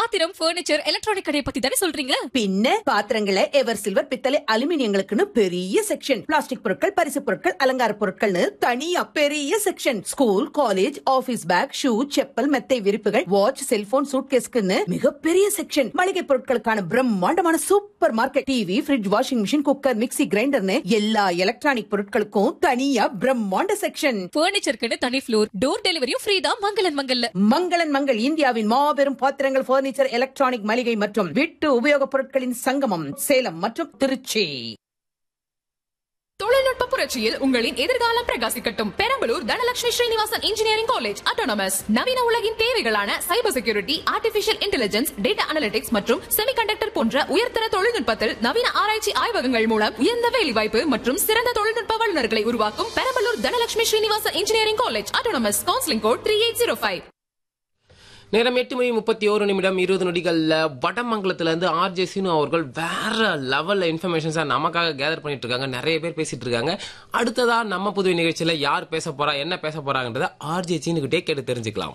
பாத்திரம் furniture electronic கடையை பத்தி தானே சொல்றீங்க பின்ன பாத்திரங்களை எவர் சில்வர் பித்தளை அலுமினியங்களுக்குன்னு பெரிய செக்ஷன் பிளாஸ்டிக் பொருட்கள் பரிசு பொருட்கள் அலங்கார பொருட்கள்னு தனியா பெரிய section school college office bag shoe chappal மெத்தை விரிப்புகள் வாட்ச் செல்போன் சூட்கேஸ்க்குன்னு மிகப்பெரிய செக்ஷன் மளிகை பொருட்களுக்கான பிரம்மாண்டமான super market TV fridge washing machine cooker mixie கிரைண்டர்னு எல்லா எலக்ட்ரானிக் பொருட்களுக்கும் தனியா பிரம்மாண்ட செக்ஷன் பர்னிச்சருக்குன்னு தனி ஃப்ளோர் டோர் டெலிவரியும் ஃப்ரீ தான் மங்களன் மங்கல்ல மங்களன் மங்கள் இந்தியாவின் மாபெரும் பாத்திரங்கள் பர்னிச்சர் எலக்ட்ரானிக் மளிகை மற்றும் வீட்டு உபயோகப் பொருட்களின் சங்கமம் சேலம் மற்றும் திருச்சி தொழில்நுட்ப புரட்சியில் உங்களின் எதிர்காலம் பிரகாசிக்கட்டும் Perambalur Dhanalakshmi Srinivasan engineering college autonomous நவீன உலகின் தேவைகளான cyber security artificial intelligence data analytics மற்றும் செமிகண்டக்டர் போன்ற உயர்தர தொழில்நுட்பத்தில் நவீன ஆராய்ச்சி ஆய்வகங்கள் மூலம் உயர்ந்த வேலைவாய்ப்பு மற்றும் சிறந்த தொழில்நுட்ப வல்லுநர்களை உருவாக்கும் Perambalur Dhanalakshmi Srinivasan engineering college autonomous counselling code three eight zero five நேரம் எட்டு மணி முப்பத்தி ஒரு நிமிடம் இருபது நொடிகள்ல வடமங்கலத்துல இருந்து ஆர்ஜே சீனு அவர்கள் வேற லெவல்ல இன்ஃபர்மேஷன்ஸா நமக்காக கேதர் பண்ணிட்டு இருக்காங்க நிறைய பேர் பேசிட்டு இருக்காங்க அடுத்ததா நம்ம புதுவை நிகழ்ச்சியில யார் பேச போறா என்ன பேச போறாங்கன்றத ஆர்ஜே சீனுகிட்டே கேட்டு தெரிஞ்சுக்கலாம்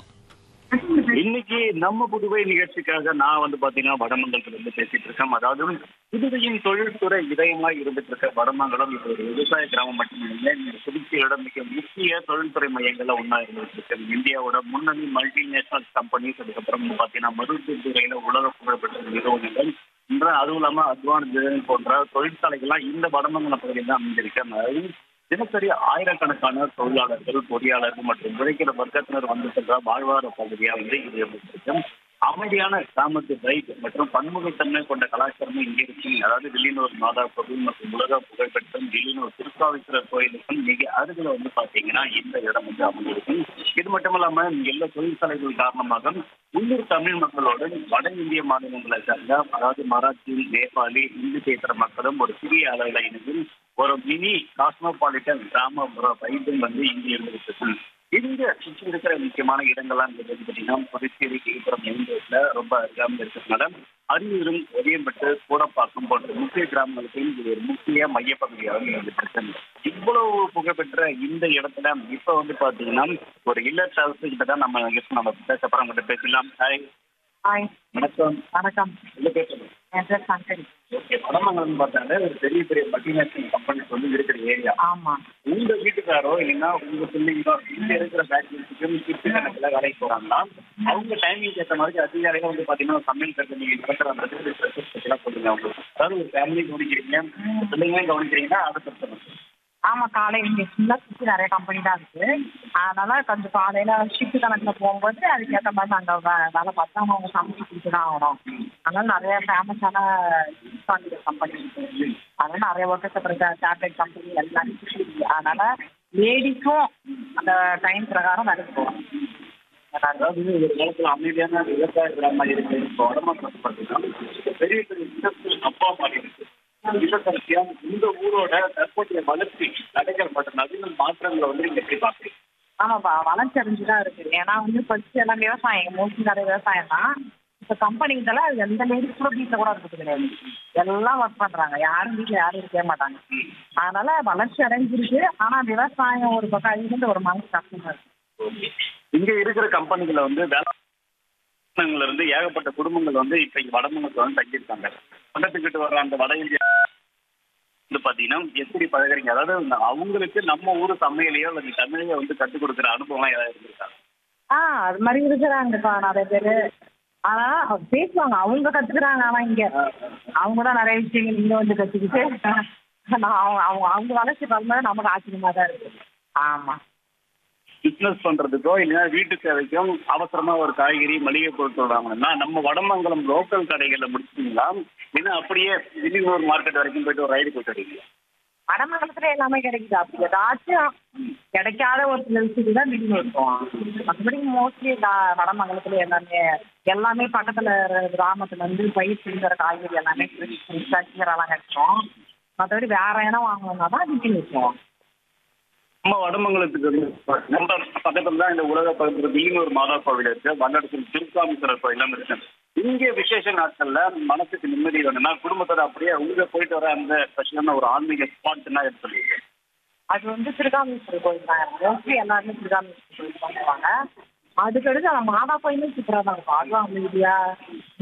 இன்னைக்கு நம்ம புதுவை நிகழ்ச்சிக்காக நான் வந்து பாத்தீங்கன்னா வடமங்கலத்துல இருந்து பேசிட்டு இருக்கேன் அதாவது புதுவையின் தொழில்துறை இதயமாய் இருந்துட்டு இருக்க வடமங்கலம் இது ஒரு விவசாய கிராமம் மட்டுமில்லை இந்த புதுச்சேரியோட மிக முக்கிய தொழில்துறை மையங்கள்ல ஒன்னா இருந்துட்டு இருக்கு இந்தியாவோட முன்னணி மல்டிநேஷனல் கம்பெனிஸ் அதுக்கப்புறம் வந்து பாத்தீங்கன்னா மருத்துவ துறையில உலக புகழ்பெற்ற நிறுவனங்கள் இன்று அதுவும் இல்லாம அட்வான்ஸ் போன்ற தொழிற்சாலைகள்லாம் இந்த வடமங்கலம் பகுதியில் தான் அமைஞ்சிருக்கு அதாவது தினசரி ஆயிரக்கணக்கான தொழிலாளர்கள் பொறியாளர்கள் மற்றும் உழைக்கிற வர்க்கத்தினர் வந்து சென்ற வாழ்வார பகுதியா வந்து இது இருந்திருக்கு அமைதியான கிராமத்து பைக் மற்றும் பன்முகத்தன்மை கொண்ட கலாச்சாரமும் இங்கே இருக்கு அதாவது வில்லியனூர் மாதா கோவில் மற்றும் உலக புகழ்பெற்ற வில்லியனூர் திருக்காவீஸ்வரர் கோயிலுக்கும் மிக அருகில் வந்து பாத்தீங்கன்னா இந்த இடம் வந்து அமைஞ்சிருக்கு இது மட்டும் இல்லாம இங்க எல்லா தொழிற்சாலைகள் காரணமாக உள்ளூர் தமிழ் மக்களோடு வட இந்திய மாநிலங்களை சேர்ந்த அதாவது மராத்தி நேபாளி இந்தி பேசுற மக்களும் ஒரு சிறிய அளவில் இணைந்து ஒரு மினி காஸ்மோபாலிட்டன் கிராமப்புற வைத்தியம் வந்து இங்க இருந்துருக்கு இங்க சுற்றி இருக்கிற முக்கியமான இடங்கள்லாம் இருக்கு பார்த்தீங்கன்னா புதுச்சேரி விழுப்புரம் எங்கூர்ல ரொம்ப அருகாமல் இருக்கிறதுனால அரியூரும் ஒதியம்பட்டு கூடப்பாக்கம் போன்ற முக்கிய கிராமங்களுக்கு இது ஒரு முக்கிய மையப்பகுதியாக இருந்துட்டு இவ்வளவு புகழ்பெற்ற இந்த இடத்துல இப்ப வந்து பாத்தீங்கன்னா ஒரு இல்ல டிராவல்ஸ் கிட்ட தான் நம்ம guest நம்ம பேச போறோம் கிட்ட பேசலாம் ஹாய் ஹாய் வணக்கம் வணக்கம் இல்ல பேசணும் என் பேர் சங்கரி ஓகே வடமங்கலம் பார்த்தாலே ஒரு பெரிய பெரிய மல்டிநேஷனல் கம்பெனிஸ் வந்து இருக்கிற ஏரியா ஆமா உங்க வீட்டுக்காரோ இல்லைன்னா உங்க பிள்ளைங்களோ இங்க இருக்கிற ஃபேக்டரிஸுக்கும் ஷிஃப்ட் கணக்குல வேலைக்கு போறாங்கன்னா அவங்க டைமிங் ஏற்ற மாதிரி அதிகாரிகள் வந்து பாத்தீங்கன்னா சமையல் கட்டு நீங்க நடக்கிற அந்த எல்லாம் சொல்லுங்க அவங்களுக்கு அதாவது ஒரு ஃபேமிலி கவனிக்கிறீங்க பிள்ளைங்களையும் கவனிக்கிறீங்கன்னா அதை பிரச்சனை ஆமா காலையில இங்க ஃபுல்லா சுத்தி நிறைய கம்பெனி தான் இருக்கு அதனால கொஞ்சம் காலையில ஷிஃப்ட் கணக்குல போகும்போது அதுக்கேற்ற மாதிரி நாங்க வே- வேலை பார்த்து நம்ம அவங்க சமைச்சு கொடுத்து தான் ஆகணும் அதனால நிறைய ஃபேமஸான கம்பெனி இருக்கு அதனால நிறைய ஒர்க்கர்ஸ் அப்புறம் டேப்லெட் கம்பெனி எல்லாமே சுத்தி இருக்கு அதனால லேடிஸும் அந்த டைம் பிரகாரம் வேலைக்கு போகணும் அதாவது ஒரு காலத்துல அமைதியான விவசாய கிராமம் இருக்கு இப்போ வடமாற்றம் பார்த்தீங்கன்னா பெரிய பெரிய இண்டஸ்ட்ரி அப்பா மாதிரி இருக்கு விவசாயியா இந்த ஊரோட தற்போதைய வளர்ச்சி நடைகள் மற்றும் நவீன மாற்றங்களை வந்து நீங்க எப்படி பாக்குறீங்க ஆமாப்பா வளர்ச்சி அடைஞ்சுதான் இருக்கு ஏன்னா வந்து ஃபர்ஸ்ட் எல்லாம் விவசாயம் மோஸ்ட்லி நிறைய விவசாயம் தான் இப்போ கம்பெனி இதெல்லாம் அது எந்த லேடிஸ் கூட வீட்டில் கூட இருக்கிறது கிடையாது எல்லாம் ஒர்க் பண்றாங்க யாரும் வீட்டில் யாரும் இருக்கவே மாட்டாங்க அதனால வளர்ச்சி அடைஞ்சிருக்கு ஆனா விவசாயம் ஒரு பக்கம் அழிஞ்சு ஒரு மனசு கஷ்டமா இருக்கு இங்க இருக்கிற கம்பெனிகளை வந்து வேலை குடும்பங்கள்ல இருந்து ஏகப்பட்ட குடும்பங்கள் வந்து இப்ப இங்க வடமங்கலத்துல வந்து தங்கியிருக்காங்க பக்கத்துக்கிட்டு வர்ற அந்த வட இந்தியா வந்து பாத்தீங்கன்னா எப்படி பழகுறீங்க அதாவது இந்த அவங்களுக்கு நம்ம ஊர் சமையலையோ அல்லது தமிழையோ வந்து கற்றுக் கொடுக்குற அனுபவம் ஏதாவது இருந்திருக்கா ஆ அது மாதிரி இருக்கிறாங்கப்பா நிறைய பேர் ஆனா பேசுவாங்க அவங்க கத்துக்கிறாங்க ஆனா இங்க அவங்க தான் நிறைய விஷயங்கள் இங்க வந்து கத்துக்கிட்டு நான் அவங்க அவங்க அவங்க வளர்ச்சி பார்க்கும்போது நமக்கு ஆச்சரியமா தான் இருக்கு ஆமா பிசினஸ் பண்றதுக்கோ இல்லைன்னா வீட்டு தேவைக்கும் அவசரமா ஒரு காய்கறி மளிகை பொருட்கள் வாங்கணும்னா நம்ம வடமங்கலம் லோக்கல் கடைகள்ல முடிச்சிட்டீங்களா இல்லைன்னா அப்படியே வில்லியனூர் மார்க்கெட் வரைக்கும் போயிட்டு ஒரு ரைடு போயிட்டு வரீங்களா வடமங்கலத்துல எல்லாமே கிடைக்குது அப்படி ஏதாச்சும் கிடைக்காத ஒரு சில விஷயத்துக்கு தான் வீடு இருக்கும் மற்றபடி மோஸ்ட்லி வடமங்கலத்துல எல்லாமே எல்லாமே பக்கத்துல இருக்கிற கிராமத்துல இருந்து பயிர் செய்கிற காய்கறி எல்லாமே கீரைலாம் கிடைக்கும் மற்றபடி வேற இடம் வாங்கணும்னா தான் வீட்டில் இருக்கும் நம்ம வடமங்கலத்துக்கு வந்து நம்ம பக்கத்துல தான் இந்த உலக பகுதியில் வில்லியனூர் மாதா கோவில் இருக்கு வல்லடத்தில் திருக்காமீஸ்வரர் கோயிலும் இருக்கு இங்க விசேஷ நாட்கள்ல மனசுக்கு நிம்மதி வேணும்னா குடும்பத்தோட அப்படியே உங்க போயிட்டு வர அந்த ஸ்பெஷலான ஒரு ஆன்மீக ஸ்பாட்னா எடுத்து சொல்லுவீங்க அது வந்து திருகாமேஸ்வரர் கோயில் தான் மோஸ்ட்லி எல்லாருமே திருகாமேஸ்வரர் கோயில் பண்ணுவாங்க அதுக்கடுத்து அந்த மாதா கோயிலும் சூப்பராக தான் இருக்கும் அதுவும் அமைதியா